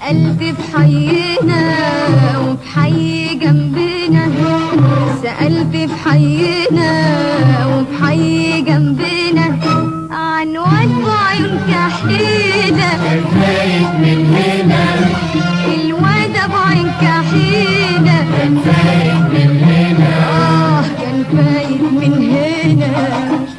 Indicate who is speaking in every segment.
Speaker 1: سألت في حينا وفي حي جنبنا سألت في حينا وفي حي جنبنا عن واد بعيون كحيلة
Speaker 2: كان فايت من هنا
Speaker 1: الواد ابو عين كحيلة
Speaker 2: كان فايت من هنا
Speaker 1: آه كان فايت من هنا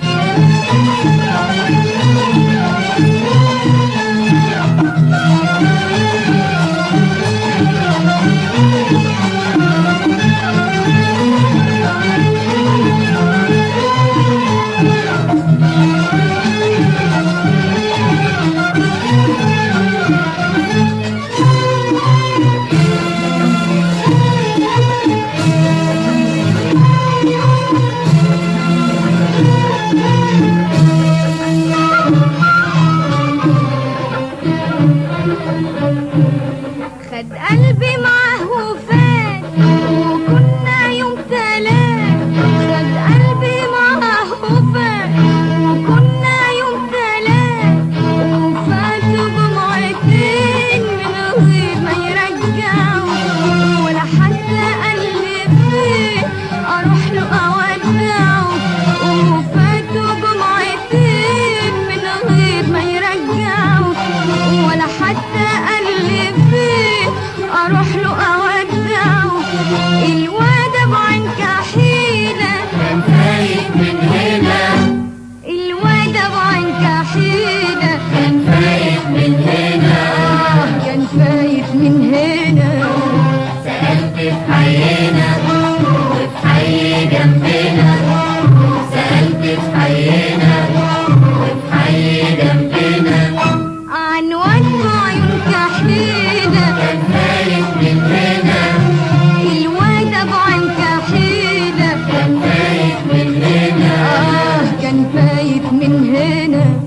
Speaker 1: خد قلبي معاه وفات وكنا يوم تلات خد قلبي معاه وفات وكنا يوم تلات وفاتوا جمعتين من غير ما يرجعوا ولا حتى قال لي فين اروح له اودعه وفاتوا جمعتين من غير ما يرجعوا ولا حتى قال لي فين اروح له اودعه الواد ابو عين كحيله
Speaker 2: كان فايت من هنا
Speaker 1: الواد ابو عين كحيله
Speaker 2: كان فايت من هنا
Speaker 1: آه كان فايت من هنا
Speaker 2: سألت في حينا وفي حي جنبنا سألت في حينا وفي حي جنبنا
Speaker 1: عن واد بعيون كحيله
Speaker 2: كان فايت من هنا
Speaker 1: الواد ابو عين كحيله
Speaker 2: كان فايت من هنا
Speaker 1: آه كان فايت من هنا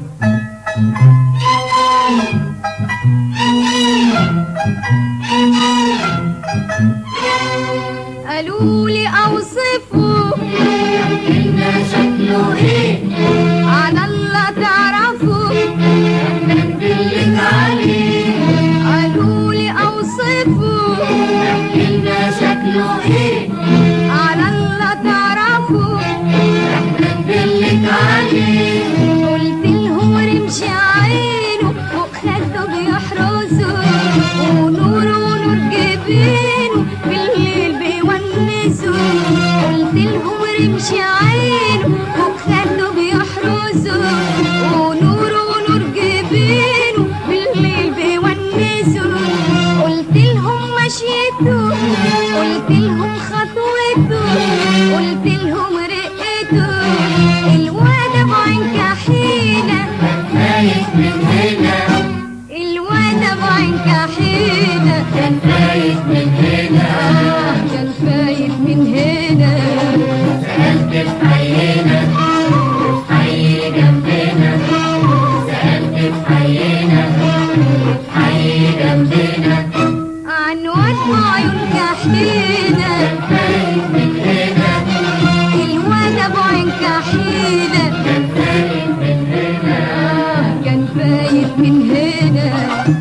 Speaker 1: قالوا لي اوصفه
Speaker 2: إن شكله إيه
Speaker 1: على الله تعرفه
Speaker 2: ندلك عليه
Speaker 1: قالوا لي اوصفه
Speaker 2: إن شكله إيه
Speaker 1: على الله تعرفه
Speaker 2: ندلك عليه
Speaker 1: قلت لهم رمش عينه وخده بيحرسه ونور ونور جبينه بالليل بيونسه قلت لهم رمش عينه وخده بيحرسه ونور ونور جبينه بالليل بيونسه قلت لهم مشيته قلت لهم خطوته قلت لهم رقته الواد ابو عين كحيله
Speaker 2: فايت من هنا
Speaker 1: الواد ابو عين كحيله
Speaker 2: كان فايت من هنا
Speaker 1: آه كان فايت من هنا
Speaker 2: سألت في حينا وفي حي جنبنا سألت في حينا وفي حي جنبنا
Speaker 1: عن واد بعيون كحيله
Speaker 2: فايت من هنا
Speaker 1: الواد ابو عين كحيله
Speaker 2: كان فايت من هنا
Speaker 1: آه كان فايت من هنا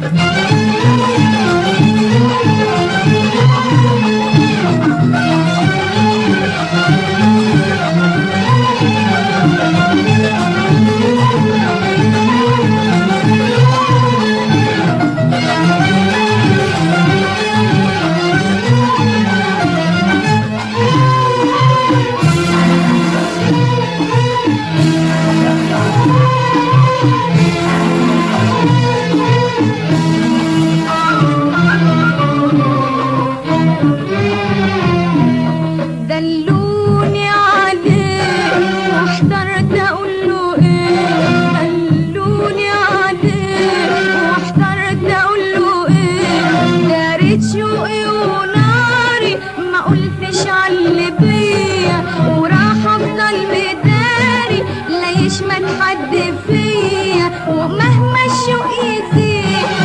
Speaker 1: دلوني عليه واحترت اقول له ايه دلوني عليه واحترت اقول له ايه دارت شوقي وناري ما قلتش على اللي بيا وراح افضل مداري لا يشمت حد فيا ومهما الشوق يزيد